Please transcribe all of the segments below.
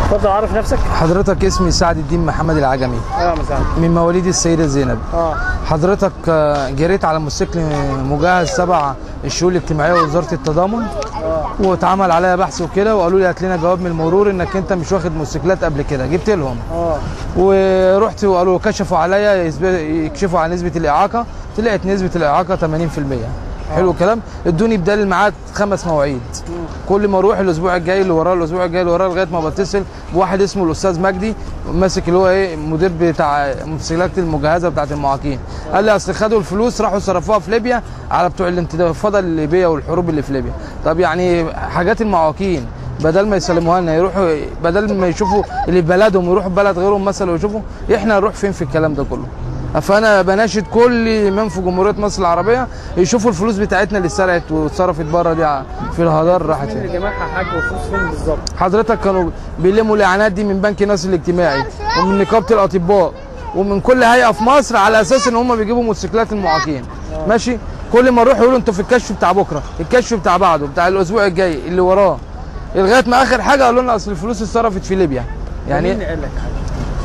اتفضل عارف نفسك حضرتك اسمي سعد الدين محمد العجمي اه مساء من مواليد السيدة زينب اه حضرتك آه، جريت على موتوسيكل مجهز تبع الشؤون الاجتماعية ووزارة التضامن واتعمل عليا بحث وكده وقالوا لي هات لنا جواب من المرور انك انت مش واخد موتوسيكلات قبل كده جبت لهم اه ورحت وقالوا كشفوا عليا يثب- يكشفوا على نسبة الإعاقة طلعت نسبة الإعاقة 80% حلو الكلام ادوني بدال الميعاد خمس مواعيد كل ما اروح الاسبوع الجاي اللي وراه الاسبوع الجاي اللي وراه لغايه ما بتصل بواحد اسمه الاستاذ مجدي ماسك اللي هو ايه مدير بتاع موتوسيكلات المجهزه بتاعت المعاقين قال لي اصل خدوا الفلوس راحوا صرفوها في ليبيا على بتوع الانتفاضه الليبيه والحروب اللي في ليبيا طب يعني حاجات المعاقين بدل ما يسلموها لنا يروحوا بدل ما يشوفوا اللي في بلدهم يروحوا بلد غيرهم مثلا ويشوفوا احنا نروح فين في الكلام ده كله فانا بناشد كل من في جمهوريه مصر العربيه يشوفوا الفلوس بتاعتنا اللي اتسرقت واتصرفت بره دي ع- في الهدار راحت مين فين اللي جمعها حاج وفلوس فين بالظبط حضرتك كانوا بيلموا الاعانات دي من بنك ناصر الاجتماعي ومن نقابه الاطباء ومن كل هيئه في مصر على اساس ان هم بيجيبوا موتوسيكلات المعاقين ماشي كل ما اروح يقولوا انتوا في الكشف بتاع بكره الكشف بتاع بعده بتاع الاسبوع الجاي اللي وراه لغايه ما اخر حاجه قالوا لنا اصل الفلوس اتصرفت في ليبيا مين يعني اللي قال لك حاجه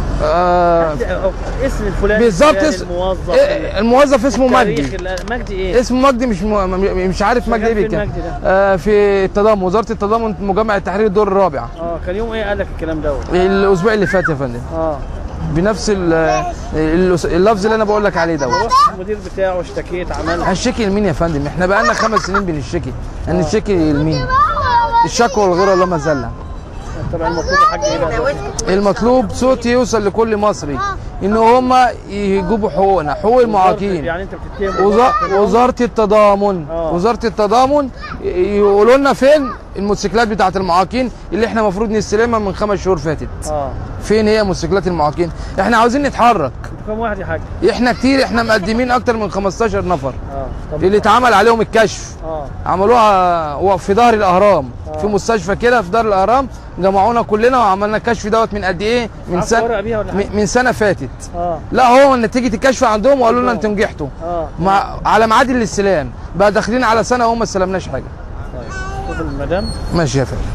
آه أو- اسم الفلاني بالظبط الفلاني، اسم الموظف إيه، الموظف اسمه التاريخ مجدي ال- مجدي ايه اسمه مجدي مش م... م- مش عارف مجدي ايه شغال فين بيتكلم مجدي ده؟ آه في التضامن وزاره التضامن مجمع التحرير الدور الرابع اه كان يوم ايه قال لك الكلام دوت الاسبوع اللي فات يا فندم اه بنفس ال- ال- اللفظ اللي انا بقول لك عليه دوت رحت المدير بتاعه اشتكيت عمل هنشتكي لمين يا فندم احنا بقالنا خمس سنين بنشتكي هنشتكي لمين الشكوى والغيره لا مزله طبعا المفروض يا حاج ايه بقى دلوقتي؟ المطلوب صوت يوصل لكل مصري ان هم يجيبوا حقوقنا حقوق المعاقين يعني انت بتتهم وز- وزاره التضامن آه. وزاره التضامن ي- يقولوا لنا فين الموتوسيكلات بتاعه المعاقين اللي احنا المفروض نستلمها من خمس شهور فاتت اه فين هي موتوسيكلات المعاقين احنا عاوزين نتحرك انتوا كام واحد يا حاج احنا كتير احنا مقدمين اكتر من 15 نفر اه طب اللي اتعمل عليهم الكشف اه عملوها و- في ظهر الاهرام في مستشفى كده في دار الاهرام جمعونا كلنا وعملنا الكشف دوت من قد ايه من معاك سنه ورقة بيها ولا حاجة؟ من- من سنه فاتت اه لا هو نتيجه الكشف عندهم وقالوا لنا انتوا نجحتوا اه مع على ميعاد الاستلام بقى داخلين على سنه وهم ما استلمناش حاجه طيب شوف المدام ماشي يا فندم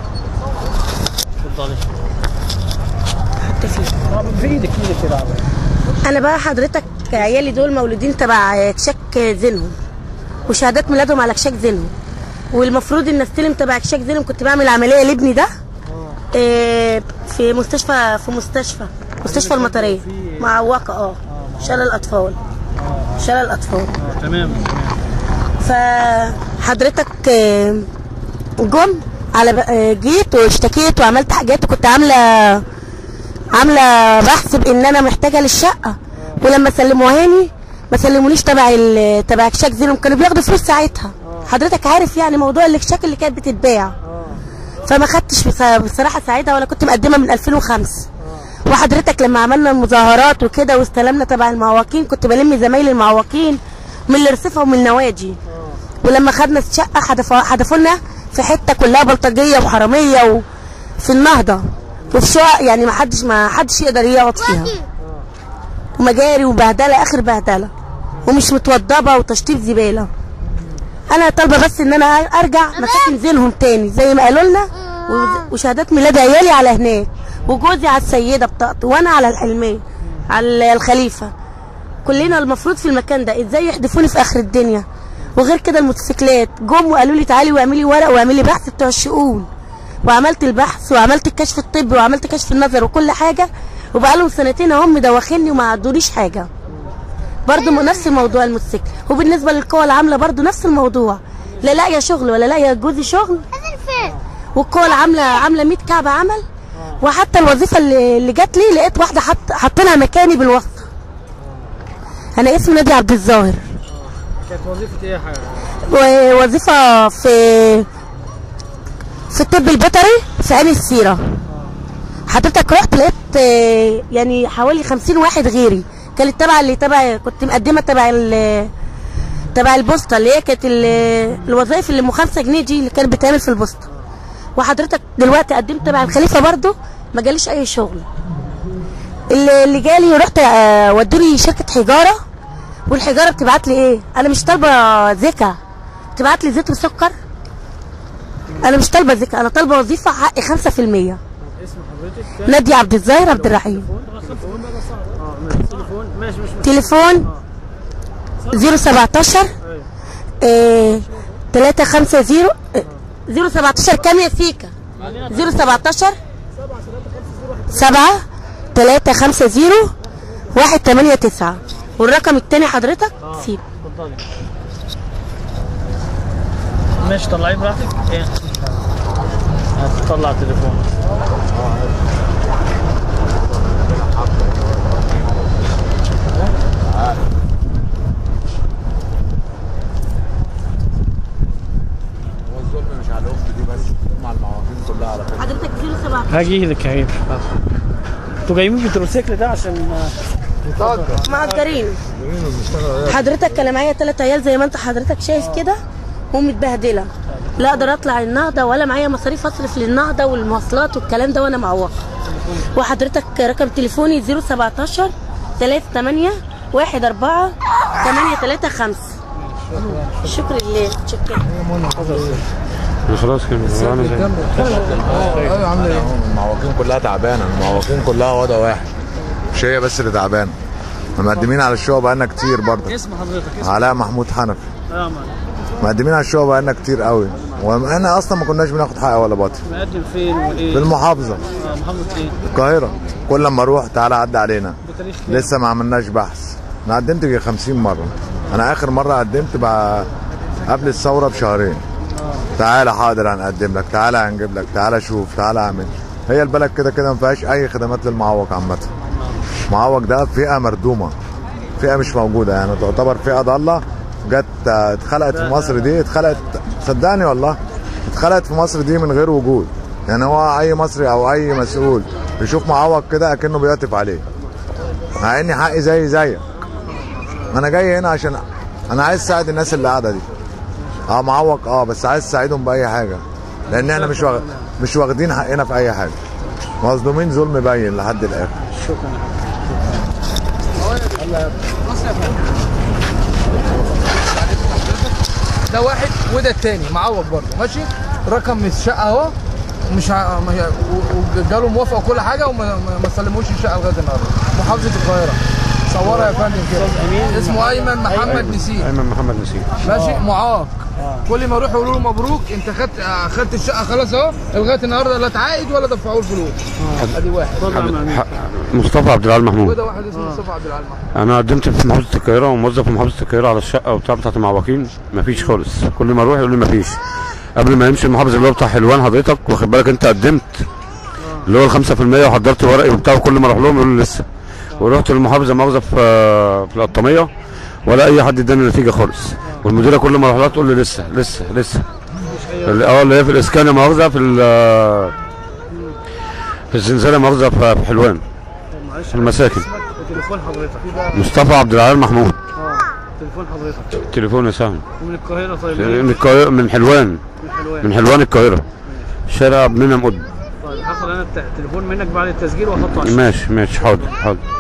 اتفضلي طب في ايدك ايدك كده عمال. انا بقى حضرتك عيالي دول مولودين تبع كشاك زينهم وشهادات ميلادهم على كشاك زينهم والمفروض ان استلم تبع كشاك زينهم كنت بعمل عمليه لابني ده إيه، في مستشفى في مستشفى مستشفى المطريه معوقه اه شلل الاطفال شلل الاطفال اه تمام تمام فحضرتك آه، جم على ب- آه، جيت واشتكيت وعملت حاجات وكنت عامله عامله بحث بان انا محتاجه للشقه ولما سلموهاني ما سلمونيش تبع ال- تبع كشاك زينهم كانوا بياخدوا فلوس ساعتها حضرتك عارف يعني موضوع الكشاك اللي كانت بتتباع فما خدتش بص- بصراحه ساعتها وانا كنت مقدمه من 2005 وحضرتك لما عملنا المظاهرات وكده واستلمنا تبع المعوقين كنت بلم زمايلي المعوقين من الرصيفه ومن النوادي ولما خدنا الشقه حدفوا حدفونا في حته كلها بلطجيه وحراميه وفي النهضه وفي شقق يعني ما حدش ما حدش يقدر يقعد فيها ومجاري وبهدله اخر بهدله ومش متوضبه وتشطيب زباله انا طالبه بس ان انا ارجع مساكن زينهم تاني زي ما قالوا لنا و- وشهادات ميلاد عيالي على هناك وجوزي على السيده بطاقته وانا على الحلميه على الخليفه كلنا المفروض في المكان ده ازاي يحدفوني في اخر الدنيا وغير كده الموتوسيكلات جم وقالوا لي تعالي واعملي ورق واعملي بحث بتوع الشؤون وعملت البحث وعملت الكشف الطبي وعملت كشف النظر وكل حاجه وبقالهم سنتين هم مدوخيني وما عدوليش حاجه برضه م- نفس الموضوع الموتوسيكل وبالنسبه للقوى العامله برضه نفس الموضوع لا لاقيه شغل ولا لاقيه جوزي شغل والقوى العامله عامله 100 كعب عمل وحتى الوظيفه اللي, اللي جات لي لقيت واحده حط حاطينها مكاني بالواسطه انا اسمي نادي عبد الظاهر كانت وظيفه ايه يا حاج ووظيفه في في الطب البيطري في عين السيره حضرتك رحت لقيت آه، يعني حوالي 50 واحد غيري كانت تبع اللي تبع كنت مقدمه تبع ال- تبع البوسطه اللي هي كانت ال- الوظائف اللي ام 5 جنيه دي اللي كانت بتعمل في البوسطه وحضرتك دلوقتي قدمت تبع الخليفه برضو ما جاليش اي شغل اللي اللي جالي رحت آه، ودوني شركه حجاره والحجاره بتبعت لي ايه انا مش طالبه زكا تبعت لي زيت وسكر انا مش طالبه زكا انا طالبه وظيفه حقي 5% اسم حضرتك نادية عبد الظاهر عبد الرحيم تليفون اه ماشي تليفون ماشي مش مش تليفون 017 ايوه آه 350 آه، 017 كام يا سيكا 017 7 350 189 والرقم التاني حضرتك سيب اتفضلي ماشي طلعيه براحتك ايه هتطلع التليفون هو الظلم مش على الاخت دي بس الظلم على المواطنين كلها على فكره حضرتك 017 هاجي لك هجيب انتوا جايين بالتروسيكل ده عشان مأجرين حضرتك انا معايا ثلاث عيال زي ما انت حضرتك شايف كده ومتبهدله لا اقدر اطلع النهضه ولا معايا مصاريف اصرف للنهضه والمواصلات والكلام ده وانا معوقه وحضرتك رقم تليفوني 017 38 14 835 شكرا لله شكرا خلاص كده انا زي ايوه عامله ايه المعوقين كلها تعبانه المعوقين كلها وضع واحد مش هي بس اللي تعبانه مقدمين على الشقه بقالنا كتير برضه اسم حضرتك اسم علاء محمود حنفي اه معلش. مقدمين على الشقه بقالنا كتير قوي واحنا اصلا ما كناش بناخد حق ولا باطل مقدم فين وايه في المحافظه اه محافظه ايه القاهره كل لما اروح تعالى عدي علينا بتاريخ كام؟ لسه ما عملناش بحث انا قدمت يجي 50 مره انا اخر مره قدمت بقى قبل الثوره بشهرين تعالى حاضر هنقدم لك تعالى هنجيب لك تعالى شوف تعالى اعمل هي البلد كده كده ما فيهاش اي خدمات للمعوق عامه المعوق ده فئه مردومه فئه مش موجوده يعني تعتبر فئه ضاله جت آه، اتخلقت في مصر دي اتخلقت صدقني والله اتخلقت في مصر دي من غير وجود يعني هو اي مصري او اي مسؤول يشوف معوق كده اكنه بيعطف عليه مع اني حقي زي زيك انا جاي هنا عشان انا عايز اساعد الناس اللي قاعده دي اه معوق اه بس عايز اساعدهم باي حاجه لان احنا مش واخ... مش واخدين حقنا في اي حاجه مظلومين ظلم باين لحد الاخر ده واحد وده التاني معوض برضه ماشي رقم الشقه اهو مش ع... ما هي- و- وجاله موافقه وكل حاجه وما ما- ما سلموش الشقه لغايه النهارده محافظه القاهره صورها يا فندم كده اسمه ايمن محمد نسيم ايمن محمد نسيم ماشي معاق كل ما يروحوا يقولوا له مبروك انت خدت آه، خدت الشقه خلاص اهو لغايه النهارده لا تعايد ولا دفعوا الفلوس ادي واحد اتفضل مع مين؟ ح- مصطفى عبد العال محمود وده واحد اسمه مصطفى عبد العال محمود. انا قدمت في محافظه القاهره وموظف في محافظه القاهره على الشقه وبتاع بتاعت المعوقين مفيش خالص كل ما اروح يقول لي مفيش قبل ما يمشي المحافظ اللي هو بتاع حلوان حضرتك واخد بالك انت قدمت اللي هو ال 5% وحضرت ورقي وبتاع وكل ما اروح لهم يقولوا لي لسه ورحت للمحافظه مؤاخذه في في القطاميه ولا اي حد اداني نتيجه خالص والمديره كل ما اروح لها تقول لي لسه لسه لسه اللي- اه اللي هي في الاسكان مؤاخذه في ال- في الزنزانه مؤاخذه في في حلوان معلش في المساكن اسمك وتليفون حضرتك مصطفى عبد العال محمود اه تليفون حضرتك تليفون يا سهم ومن القاهره طيب من القاهرة من حلوان من حلوان من حلوان القاهرة شارع ابننا مقد طيب هاخد انا الت- التليفون منك بعد التسجيل واحطه على الشاشة. ماشي ماشي حاضر حاضر